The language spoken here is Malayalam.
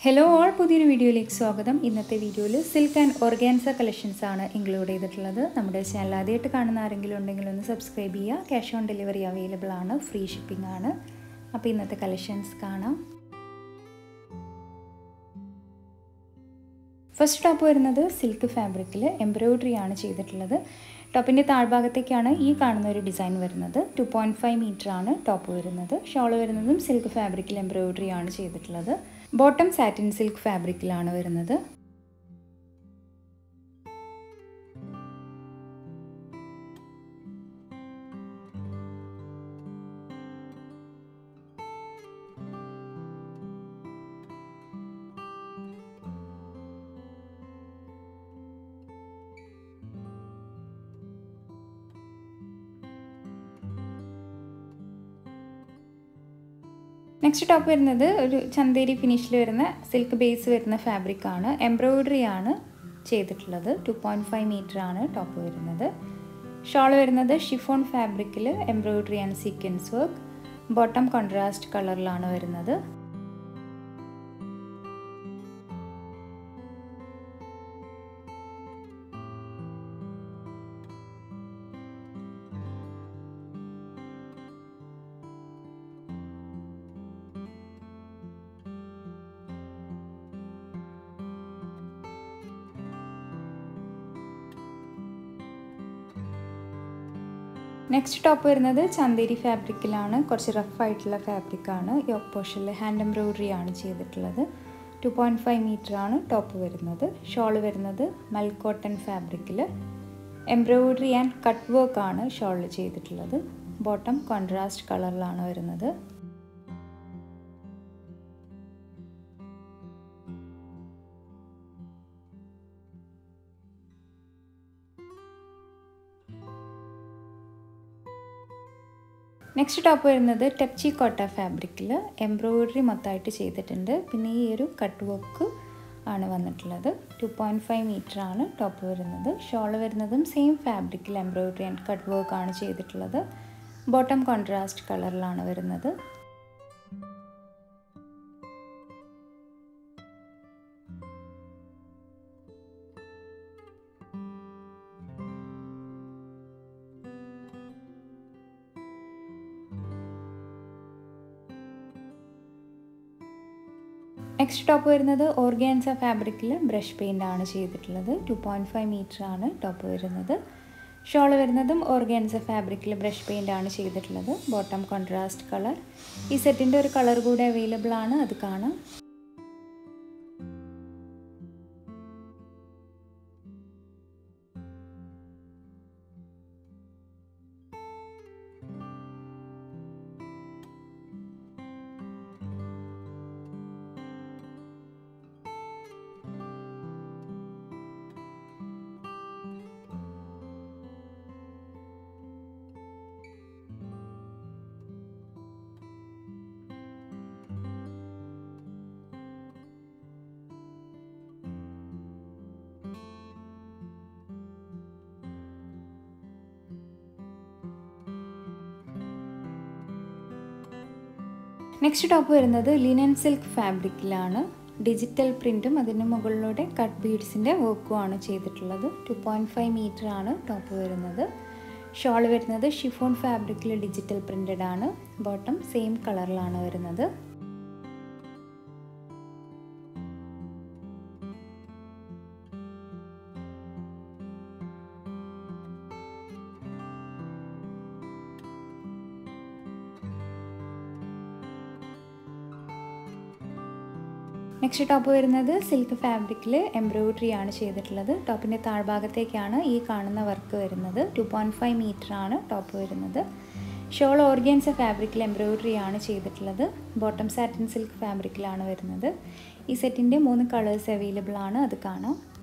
ഹലോ ഓൾ പുതിയൊരു വീഡിയോയിലേക്ക് സ്വാഗതം ഇന്നത്തെ വീഡിയോയിൽ സിൽക്ക് ആൻഡ് ഓർഗാൻസ കളക്ഷൻസ് ആണ് ഇൻക്ലൂഡ് ചെയ്തിട്ടുള്ളത് നമ്മുടെ ചാനൽ ആദ്യമായിട്ട് കാണുന്ന ആരെങ്കിലും ഉണ്ടെങ്കിൽ ഒന്ന് സബ്സ്ക്രൈബ് ചെയ്യുക ക്യാഷ് ഓൺ ഡെലിവറി അവൈലബിൾ ആണ് ഫ്രീ ഷിപ്പിംഗ് ആണ് അപ്പോൾ ഇന്നത്തെ കളക്ഷൻസ് കാണാം ഫസ്റ്റ് ടോപ്പ് വരുന്നത് സിൽക്ക് ഫാബ്രിക്കിൽ എംബ്രോയ്ഡറി ആണ് ചെയ്തിട്ടുള്ളത് ടോപ്പിൻ്റെ താഴ്ഭാഗത്തേക്കാണ് ഈ കാണുന്ന ഒരു ഡിസൈൻ വരുന്നത് ടു പോയിൻറ്റ് ഫൈവ് മീറ്റർ ആണ് ടോപ്പ് വരുന്നത് ഷോൾ വരുന്നതും സിൽക്ക് ഫാബ്രിക്കിൽ എംബ്രോയ്ഡറി ആണ് ചെയ്തിട്ടുള്ളത് ബോട്ടം സാറ്റിൻ സിൽക്ക് ഫാബ്രിക്കിലാണ് വരുന്നത് നെക്സ്റ്റ് ടോപ്പ് വരുന്നത് ഒരു ചന്തേരി ഫിനിഷിൽ വരുന്ന സിൽക്ക് ബേസ് വരുന്ന ഫാബ്രിക് ആണ് എംബ്രോയ്ഡറി ആണ് ചെയ്തിട്ടുള്ളത് ടു പോയിൻറ്റ് ഫൈവ് മീറ്റർ ആണ് ടോപ്പ് വരുന്നത് ഷോൾ വരുന്നത് ഷിഫോൺ ഫാബ്രിക്കിൽ embroidery and sequence work bottom contrast കളറിലാണ് വരുന്നത് നെക്സ്റ്റ് ടോപ്പ് വരുന്നത് ചന്തേരി ഫാബ്രിക്കിലാണ് കുറച്ച് റഫ് ആയിട്ടുള്ള ഫാബ്രിക്കാണ് യോക്ക് പോർഷനിൽ ഹാൻഡ് എംബ്രോയ്ഡറി ആണ് ചെയ്തിട്ടുള്ളത് ടു പോയിൻറ്റ് ഫൈവ് മീറ്റർ ആണ് ടോപ്പ് വരുന്നത് ഷോൾ വരുന്നത് മൽ കോട്ടൺ ഫാബ്രിക്കിൽ എംബ്രോയ്ഡറി ആൻഡ് കട്ട് വർക്ക് ആണ് ഷോളിൽ ചെയ്തിട്ടുള്ളത് ബോട്ടം കോൺട്രാസ്റ്റ് കളറിലാണ് വരുന്നത് നെക്സ്റ്റ് ടോപ്പ് വരുന്നത് ടെപ്ചി കോട്ട ഫാബ്രിക്കിൽ എംബ്രോയ്ഡറി മൊത്തമായിട്ട് ചെയ്തിട്ടുണ്ട് പിന്നെ ഈ ഒരു കട്ട് വർക്ക് ആണ് വന്നിട്ടുള്ളത് ടു പോയിൻറ്റ് ഫൈവ് മീറ്റർ ആണ് ടോപ്പ് വരുന്നത് ഷോൾ വരുന്നതും സെയിം ഫാബ്രിക്കിൽ എംബ്രോയ്ഡറി ആൻഡ് കട്ട് വർക്ക് ആണ് ചെയ്തിട്ടുള്ളത് ബോട്ടം കോൺട്രാസ്റ്റ് കളറിലാണ് വരുന്നത് നെക്സ്റ്റ് ടോപ്പ് വരുന്നത് ഓർഗാൻസ ഫാബ്രിക്കിൽ ബ്രഷ് പെയിൻ്റ് ആണ് ചെയ്തിട്ടുള്ളത് ടു പോയിൻറ്റ് ഫൈവ് മീറ്റർ ആണ് ടോപ്പ് വരുന്നത് ഷോൾ വരുന്നതും ഓർഗാൻസ ഫാബ്രിക്കിൽ ബ്രഷ് പെയിൻ്റ് ആണ് ചെയ്തിട്ടുള്ളത് ബോട്ടം കോൺട്രാസ്റ്റ് കളർ ഈ സെറ്റിൻ്റെ ഒരു കളർ കൂടെ അവൈലബിൾ ആണ് അത് കാണാം നെക്സ്റ്റ് ടോപ്പ് വരുന്നത് ലിനൻ സിൽക്ക് ഫാബ്രിക്കിലാണ് ഡിജിറ്റൽ പ്രിൻറ്റും അതിന് മുകളിലൂടെ കട്ട് ബീഡ്സിൻ്റെ വർക്കും ആണ് ചെയ്തിട്ടുള്ളത് ടു പോയിൻറ്റ് ഫൈവ് മീറ്റർ ആണ് ടോപ്പ് വരുന്നത് ഷോൾ വരുന്നത് ഷിഫോൺ ഫാബ്രിക്കിൽ ഡിജിറ്റൽ പ്രിൻറ്റഡ് ആണ് ബോട്ടം സെയിം കളറിലാണ് വരുന്നത് നെക്സ്റ്റ് ടോപ്പ് വരുന്നത് സിൽക്ക് ഫാബ്രിക്കിൽ എംബ്രോയ്ഡറി ആണ് ചെയ്തിട്ടുള്ളത് ടോപ്പിൻ്റെ താഴ്ഭാഗത്തേക്കാണ് ഈ കാണുന്ന വർക്ക് വരുന്നത് ടു പോയിൻറ്റ് ഫൈവ് മീറ്റർ ആണ് ടോപ്പ് വരുന്നത് ഷോൾ ഓർഗൻസ ഫാബ്രിക്കിൽ എംബ്രോയ്ഡറി ആണ് ചെയ്തിട്ടുള്ളത് ബോട്ടം സാറ്റിൻ സിൽക്ക് ഫാബ്രിക്കിലാണ് വരുന്നത് ഈ സെറ്റിൻ്റെ മൂന്ന് കളേഴ്സ് അവൈലബിൾ ആണ് അത് കാണാം